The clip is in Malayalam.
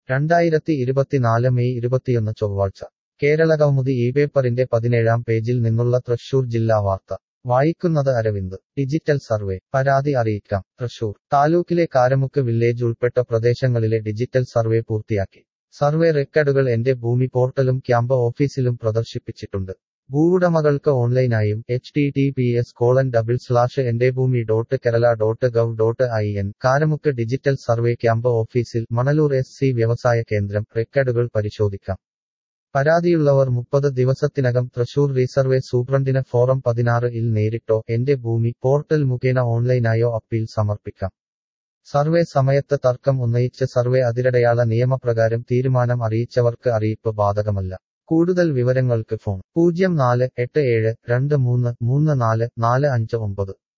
രണ്ടായിരത്തി ഇരുപത്തിനാല് മെയ് ഇരുപത്തിയൊന്ന് ചൊവ്വാഴ്ച കേരളകൗമുദി ഈ പേപ്പറിന്റെ പതിനേഴാം പേജിൽ നിന്നുള്ള തൃശൂർ ജില്ലാ വാർത്ത വായിക്കുന്നത് അരവിന്ദ് ഡിജിറ്റൽ സർവേ പരാതി അറിയിക്കാം തൃശൂർ താലൂക്കിലെ കാരമുക്ക് വില്ലേജ് ഉൾപ്പെട്ട പ്രദേശങ്ങളിലെ ഡിജിറ്റൽ സർവേ പൂർത്തിയാക്കി സർവേ റെക്കോർഡുകൾ എന്റെ ഭൂമി പോർട്ടലും ക്യാമ്പ് ഓഫീസിലും പ്രദർശിപ്പിച്ചിട്ടുണ്ട് ഭൂവുടമകൾക്ക് ഓൺലൈനായും H T T P S colon double slash Ente Bhoomi dot Kerala dot gov dot I N Karamukku digital survey camp ഓഫീസിൽ മണലൂർ എസ് സി വ്യവസായ കേന്ദ്രം റെക്കോർഡുകൾ പരിശോധിക്കാം പരാതിയുള്ളവർ മുപ്പത് ദിവസത്തിനകം തൃശൂർ റീസർവേ സൂപ്രണ്ടിന് ഫോറം പതിനാറ് ഇൽ നേരിട്ടോ എന്റെ ഭൂമി പോർട്ടൽ മുഖേന ഓൺലൈനായോ അപ്പീൽ സമർപ്പിക്കാം സർവേ സമയത്ത് തർക്കം ഉന്നയിച്ച് സർവേ അതിരടയാള നിയമപ്രകാരം തീരുമാനം അറിയിച്ചവർക്ക് അറിയിപ്പ് ബാധകമല്ല കൂടുതൽ വിവരങ്ങൾക്ക് ഫോൺ പൂജ്യം നാല് എട്ട് ഏഴ് രണ്ട് മൂന്ന് മൂന്ന് നാല് നാല് അഞ്ച് ഒമ്പത്